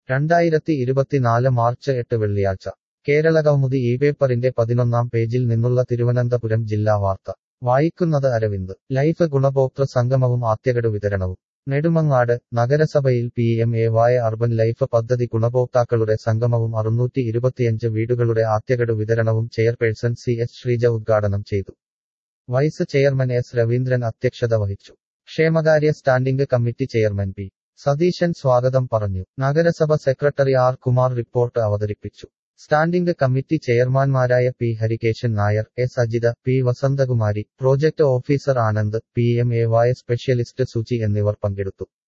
രണ്ടായിരത്തി ഇരുപത്തിനാല് മാർച്ച് എട്ട് വെള്ളിയാഴ്ച കേരളകൗമുദി ഈ പേപ്പറിന്റെ പതിനൊന്നാം പേജിൽ നിന്നുള്ള തിരുവനന്തപുരം ജില്ലാ വാർത്ത വായിക്കുന്നത് അരവിന്ദ് ലൈഫ് ഗുണഭോക്തൃ സംഗമവും ആദ്യഗഡു വിതരണവും നെടുമങ്ങാട് നഗരസഭയിൽ P M A Y urban life പദ്ധതി ഗുണഭോക്താക്കളുടെ സംഗമവും അറുന്നൂറ്റി ഇരുപത്തിയഞ്ച് വീടുകളുടെ ആദ്യഗഡു വിതരണവും ചെയർപേഴ്സൺ സി എസ് ശ്രീജ ഉദ്ഘാടനം ചെയ്തു വൈസ് ചെയർമാൻ എസ് രവീന്ദ്രൻ അധ്യക്ഷത വഹിച്ചു ക്ഷേമകാര്യ standing committee chairman P Satheesan സ്വാഗതം പറഞ്ഞു നഗരസഭ സെക്രട്ടറി ആർ കുമാർ റിപ്പോർട്ട് അവതരിപ്പിച്ചു സ്റ്റാൻഡിംഗ് കമ്മിറ്റി ചെയർമാൻമാരായ P Harikesan Nair S Ajitha P Vasanthakumari project officer Anand P M A Y specialist Suchi എന്നിവർ പങ്കെടുത്തു